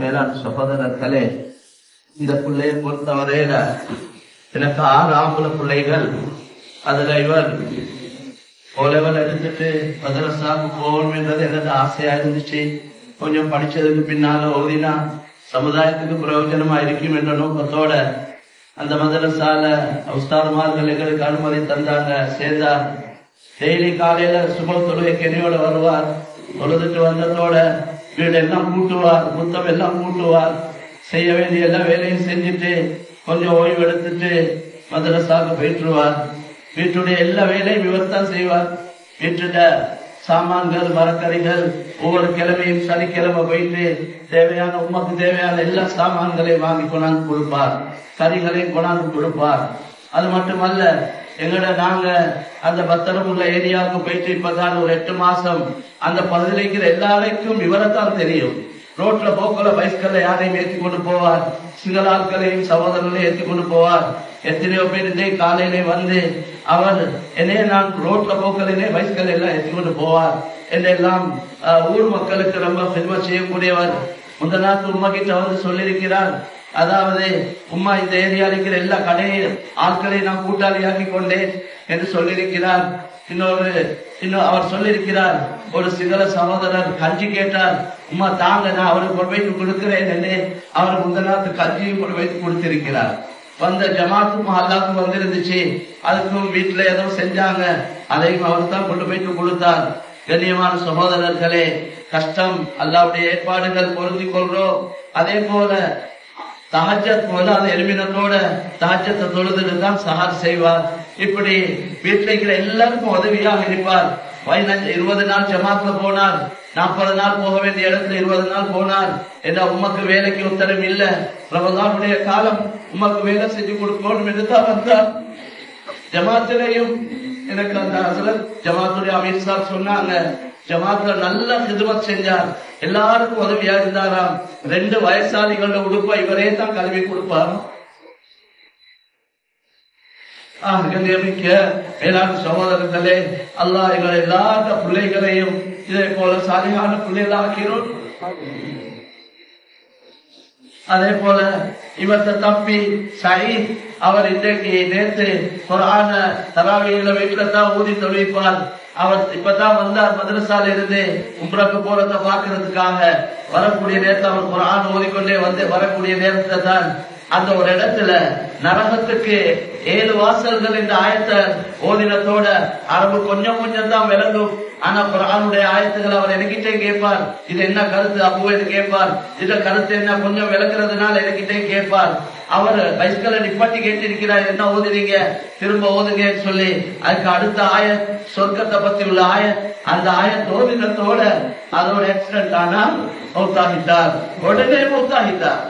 மேலாண் சகோதரர்களே இந்த பிள்ளையை பொறுத்தவரையில எனக்கு ஆறு ஆம்பளை பிள்ளைகள் அதுல இவர் ஓலெவல் எடுத்துட்டு மதரசாவுக்கு போகணும்ன்றது எனக்கு ஆசையா இருந்துச்சு கொஞ்சம் படிச்சதுக்கு பின்னால ஓதினா சமுதாயத்துக்கு பிரயோஜனமா இருக்கும் என்ற நோக்கத்தோட அந்த மதரசால உஸ்தாதுமார்கள் எங்களுக்கு அனுமதி தந்தாங்க சேர்ந்தார் டெய்லி காலையில சுப தொழுகை கெனியோட வருவார் தொழுதுட்டு வந்ததோட வீடு எல்லாம் கூட்டுவார் புத்தம் எல்லாம் கூட்டுவார் செய்ய வேண்டிய எல்லா வேலையும் செஞ்சுட்டு கொஞ்சம் ஓய்வு எடுத்துட்டு மதரசாவுக்கு போயிட்டுருவார் வீட்டுடைய எல்லா வேலையும் இவர் தான் செய்வார் வீட்டுல சாமான்கள் மரக்கறிகள் ஒவ்வொரு கிழமையும் சனிக்கிழமை போயிட்டு தேவையான உமக்கு தேவையான எல்லா சாமான்களையும் வாங்கி கொண்டாந்து கொடுப்பார் கறிகளையும் கொண்டாந்து கொடுப்பார் அது மட்டுமல்ல எங்கட நாங்க அந்த பத்திரம் உள்ள ஏரியாவுக்கு போயிட்டு இப்பதான் ஒரு எட்டு மாசம் அந்த பகுதியில் இருக்கிற எல்லாருக்கும் இவரைத்தான் தெரியும் ரோட்ல போக்குல பைஸ்கல்ல யாரையும் ஏற்றி கொண்டு போவார் சிங்கள ஆட்களையும் சகோதரர்களையும் ஏற்றி கொண்டு போவார் எத்தனையோ பேர் இதே காலையிலே வந்து அவர் என்னைய நான் ரோட்ல போக்கலே பைஸ்கல் எல்லாம் ஏற்றி கொண்டு போவார் என்னெல்லாம் ஆஹ், ஊர் மக்களுக்கு ரொம்ப பெருமை செய்யக்கூடியவர் முந்த நாட்டு உமா கிட்ட வந்து சொல்லியிருக்கிறார் அதாவது உம்மா இந்த ஏரியாவில் இருக்கிற எல்லா கடையும் ஆட்களையும் நான் கூட்டாளியாக்கி கொண்டேன் என்று சொல்லியிருக்கிறார் இன்னொரு இன்னும் அவர் சொல்லியிருக்கிறார் ஒரு சிங்கள சகோதரர் கஞ்சி கேட்டார் உம்மா தாங்க நான் அவருக்கு கொண்டு போய் கொடுக்கிறேன் என்று அவர் முந்த நாட்டு கஞ்சியும் கொண்டு போய் கொடுத்திருக்கிறார் வந்த ஜமாத்தும் அல்லாக்கும் வந்திருந்துச்சு அதுக்கும் வீட்டுல ஏதோ செஞ்சாங்க அதையும் அவர் தான் கொண்டு போயிட்டு கொடுத்தார் கண்ணியமான சகோதரர்களே கஷ்டம் அல்லாவுடைய ஏற்பாடுகள் பொருந்தி கொள்றோம் அதே போல தஹஜத் போல அந்த எலுமினத்தோட தஹஜத்தை தொழுதுட்டு தான் சஹார் செய்வார் இப்படி வீட்டில் இருக்கிற எல்லாருக்கும் உதவியாக இருப்பார் பதினஞ்சு இருபது நாள் ஜமாத்ல போனார் நாற்பது நாள் போக வேண்டிய இடத்துல இருபது நாள் போனார் என்ன உமக்கு வேலைக்கு உத்தரவு இல்ல ரமதானுடைய காலம் உமக்கு வேலை செஞ்சு கொடுக்கணும் என்று தான் வந்தார் ஜமாத்திலையும் எனக்கு அந்த ஹசரத் ஜமாத்துடைய அமீர் சார் சொன்னாங்க ஜமாத்துல நல்ல ஹிதுமத் செஞ்சார் எல்லாருக்கும் உதவியா இருந்தாராம் ரெண்டு வயசாளிகளோட உடுப்ப இவரே தான் கல்வி கொடுப்பாராம் ஆஹ் கண்ணியமிக்க மேலான சகோதரர்களே அல்லாஹ் எங்கள் எல்லா பிள்ளைகளையும் இதே போல சாலியான பிள்ளைகளாக்கிறோம் அதே போல இவர்த்த தம்பி சயீத் அவர் இன்றைக்கு நேற்று குரான தராவியில வீட்டுல தான் ஊதி தொழிப்பார் அவர் இப்பதான் வந்தார் மதரசால இருந்து உம்ராக்கு போறத பாக்குறதுக்காக வரக்கூடிய நேரத்தில் அவர் குரான் ஓதிக்கொண்டே வந்து வரக்கூடிய நேரத்துல தான் அந்த ஒரு இடத்துல நரகத்துக்கு ஏழு வாசல்கள் இந்த ஆயத்தை ஓதினத்தோட அரபு கொஞ்சம் கொஞ்சம் தான் விளங்கும் ஆனா குரானுடைய ஆயத்துகள் அவர் எனக்கிட்டே கேட்பார் இது என்ன கருத்து அப்புவேன்னு கேட்பார் இதுல கருத்து என்ன கொஞ்சம் விளக்குறதுனால எனக்கிட்டே கேட்பார் அவர் பைஸ்கல்ல நிப்பாட்டி கேட்டிருக்கிறார் என்ன ஓதுறீங்க திரும்ப ஓதுங்கன்னு சொல்லி அதுக்கு அடுத்த ஆய சொர்க்கத்தை பத்தி உள்ள ஆய அந்த ஆய ஓதினத்தோட அதோட ஆக்சிடென்ட் ஆனா மௌத்தாகிட்டார் உடனே மௌத்தாகிட்டார்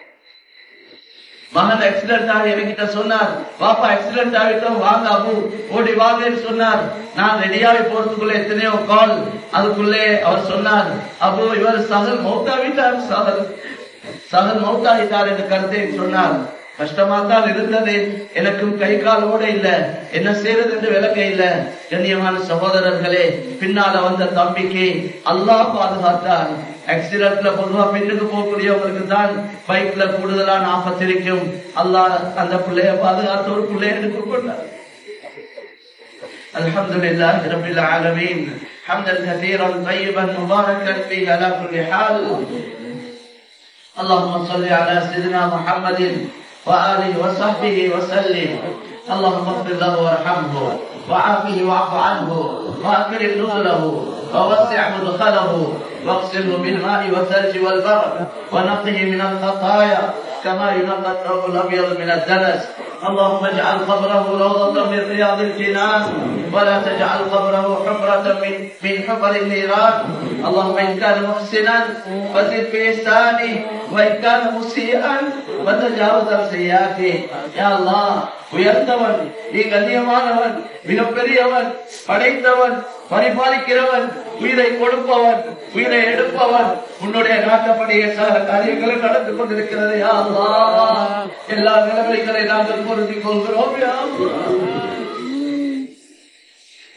மகன் ஆக்சிடென்ட் ஆகி என்கிட்ட சொன்னார் பாப்பா ஆக்சிடென்ட் ஆகிட்டோம் வாங்க அபு ஓடி வாங்கன்னு சொன்னார் நான் ரெடியாகி போறதுக்குள்ள எத்தனையோ கால் அதுக்குள்ளே அவர் சொன்னார் அபு இவர் சகல் மௌத்தாவிட்டார் சகல் சகல் மௌத்தாகிட்டார் என்று கருத்தை சொன்னார் கஷ்டமா தான் இருந்தது எனக்கும் கை காலோட இல்ல என்ன செய்யறது என்று விளக்க இல்ல கண்ணியமான சகோதரர்களே பின்னால வந்த தம்பிக்கு அல்லாஹ் பாதுகாத்தார் ஆக்சிடென்ட்ல பொதுவா பெண்ணுக்கு போகக்கூடியவங்களுக்கு தான் பைக்ல கூடுதலான ஆபத்து இருக்கும் அல்லாஹ் அந்த பிள்ளைய பாதுகாத்த ஒரு பிள்ளைய எடுத்து கொண்டார் الحمد لله رب العالمين حمدا كثيرا طيبا مباركا فيه على كل حال اللهم صل على سيدنا محمد وآله وصحبه وسلم اللهم اغفر له وارحمه وعافه واعف عنه واكرم نزله ووسع مدخله واغسله بالماء والثلج والبرد ونقه من الخطايا كما ينقى الثوب الابيض من الدنس اللهم اجعل قبره روضة من رياض الجنان ولا تجعل قبره حفرة من من حفر النيران اللهم ان كان محسنا فزد في احسانه وان كان مسيئا وتجاوز عن سيئاته يا الله உயர்ந்தவன் நீ கண்ணியமானவன் மிகப்பெரியவன் படைத்தவன் பரிபாலிக்கிறவன் உயிரை கொடுப்பவன் உயிரை எடுப்பவன் உன்னுடைய நாட்டப்படிய சக காரியங்களும் நடந்து கொண்டிருக்கிறது யா அல்லாஹ். எல்லா நிலைமைகளை நாங்கள் பொருந்திக் கொள்கிறோம் யா அல்லாஹ்.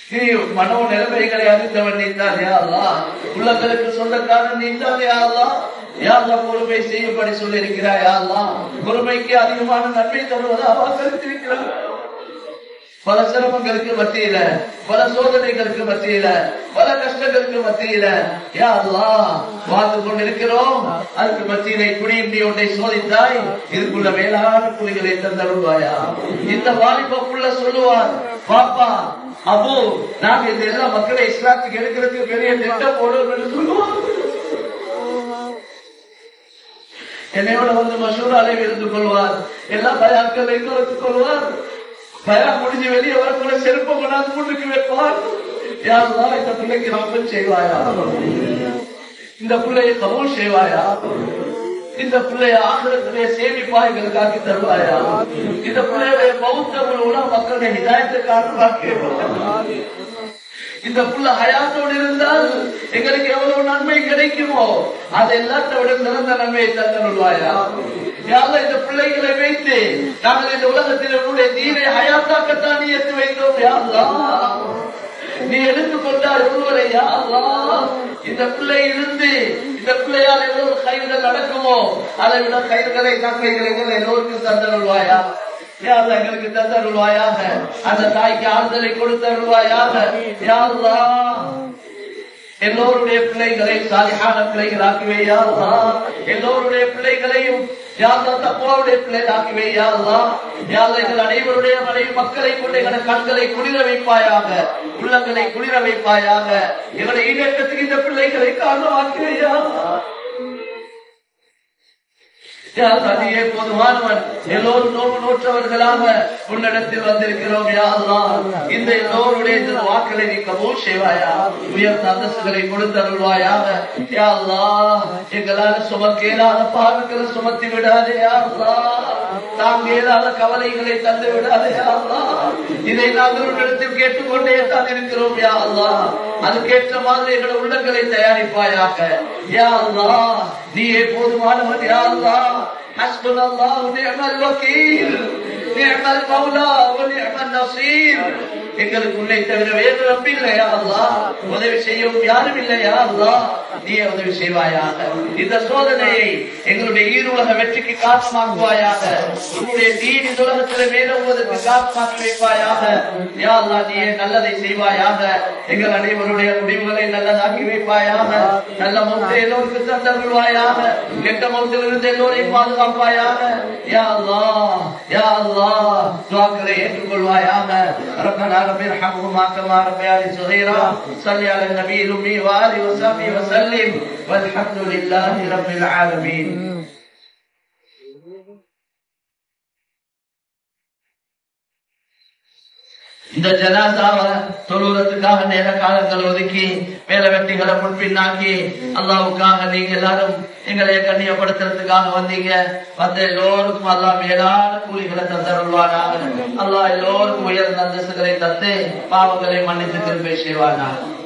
நீ மனோ நிலைமைகளை அறிந்தவன் நீதான் யாரா உள்ளங்களுக்கு சொந்தக்காரன் நீதான் யாரா யாரா பொறுமை செய்யும்படி சொல்லி இருக்கிறாய் யாரா பொறுமைக்கு அதிகமான நன்மை தருவதாக கருத்திருக்கிறார் பல சிரமங்களுக்கு மத்தியில பல சோதனைகளுக்கு மத்தியில பல கஷ்டங்களுக்கு மத்தியில யா அல்லாஹ் வாழ்ந்து கொண்டிருக்கிறோம் அதுக்கு மத்தியில இப்படியும் நீ ஒன்றை சோதித்தாய் இதுக்குள்ள மேலான புலிகளை தந்தருள்வாயா இந்த வாலிப புள்ள சொல்லுவார் பாப்பா அபு நாங்க இந்த எல்லா மக்களை இஸ்லாத்துக்கு எடுக்கிறதுக்கு பெரிய திட்டம் போடுவோம் என்று சொல்லுவார் என்னையோட வந்து மசூராலை இருந்து கொள்வார் எல்லா பயாக்கள் எங்களுக்கு கொள்வார் பயா முடிஞ்சு வெளியே வரக்குள்ள செருப்ப கொண்டாந்து முன்னுக்கு வைப்பார் யாருதான் இந்த பிள்ளைக்கு ரப்பம் செய்வாயா இந்த பிள்ளையை கபூல் செய்வாயா இந்த பிள்ளைய ஆகிரத்திலே சேமிப்பா எங்களுக்கு ஆக்கி தருவாயா இந்த பிள்ளையுடைய பௌத்தர்கள் உலக மக்களுடைய ஹிதாயத்தை காரணமாக இந்த புள்ள ஹயாத்தோடு இருந்தால் எங்களுக்கு எவ்வளவு நன்மை கிடைக்குமோ அது எல்லாத்தை விட சிறந்த நன்மையை தந்தருள்வாயா யாரும் இந்த பிள்ளைகளை வைத்து நாங்கள் இந்த உலகத்தில் உன்னுடைய தீரை ஹயாத்தாக்கத்தான் நீ எடுத்து வைத்தோம் யாருலாம் நீ எடுத்துக்கொண்டார் ஒருவரை யாருலாம் இந்த பிள்ளை இருந்து இந்த பிள்ளையால் எவ்வளவு கைகள் நடக்குமோ அதை விட கைகளை நன்மைகளை எல்லோருக்கும் தந்தருள்வாயா யார் எங்களுக்கு தந்தருள்வாயாக அந்த தாய்க்கு ஆறுதலை கொடுத்தருள்வாயாக யாருலா எல்லோருடைய பிள்ளைகளை சாலியான பிள்ளைகளாக்குவே யாருலா எல்லோருடைய பிள்ளைகளையும் யாரும் தப்பாவுடைய பிள்ளைகளாக்குவே யாருலா யார் எங்கள் அனைவருடைய மனைவி மக்களை கொண்டு எங்களை கண்களை குளிர வைப்பாயாக உள்ளங்களை குளிர வைப்பாயாக எங்களுடைய ஈடேற்றத்துக்கு இந்த பிள்ளைகளை காரணமாக்குவே யாருலா நீயே போதுமானவன் எல்லோரும் நோவு நோற்றவர்களாக உன்னிடத்தில் வந்திருக்கிறோம் யாருலாம் இந்த எல்லோருடைய இந்த வாக்களை நீ கபூல் செய்வாயா உயர்ந்த அந்தஸ்துகளை கொடுத்தருள்வாயாக யாருலா எங்களால சுமக்க இயலாத பாவங்களை சுமத்தி விடாதே யாருலா தாங்க இயலாத கவலைகளை தந்து விடாதே யாருலா இதை நாங்கள் உன்னிடத்தில் கேட்டுக்கொண்டே தான் இருக்கிறோம் யாருலா அதுக்கேற்ற மாதிரி எங்களை உள்ளங்களை தயாரிப்பாயாக யாருலா நீயே போதுமானவன் யாருலா حسبنا الله ونعم الوكيل نعم المولى ونعم النصير எங்களுக்கு உன்னை தவிர வேறு ரப்பி இல்லையா அல்லா உதவி செய்யும் யாரும் இல்லையா அல்லா நீ உதவி செய்வாயாக இந்த சோதனையை எங்களுடைய ஈருலக வெற்றிக்கு காரணமாக்குவாயாக உன்னுடைய தீன் இந்த உலகத்தில் மேலோவதற்கு காரணமாக்கி வைப்பாயாக யா அல்லா நீயே நல்லதை செய்வாயாக எங்கள் அனைவருடைய முடிவுகளை நல்லதாக்கி வைப்பாயாக நல்ல மௌத்தை எல்லோருக்கும் தந்தருள்வாயாக கெட்ட மௌத்திலிருந்து எல்லோரையும் பாதுகாப்பாயாக யா அல்லா யா அல்லா துவாக்களை ஏற்றுக்கொள்வாயாக ربنا رب ارحمهما كما ربياني صغيرا صل على النبي الامي واله وصحبه وسلم والحمد لله رب العالمين இந்த ஜனாதாவை தொழுவதற்காக நேர காலங்கள் ஒதுக்கி வேலை வெட்டிகளை முன்பின்னாக்கி அல்லாவுக்காக நீங்க எல்லாரும் எங்களை கண்ணியப்படுத்துறதுக்காக வந்தீங்க வந்த எல்லோருக்கும் அல்லா மேலான கூலிகளை தந்தருள்வானாக அல்லா எல்லோருக்கும் உயர்ந்த அந்தஸ்துகளை தந்து பாவங்களை மன்னித்து திரும்பி செய்வானாக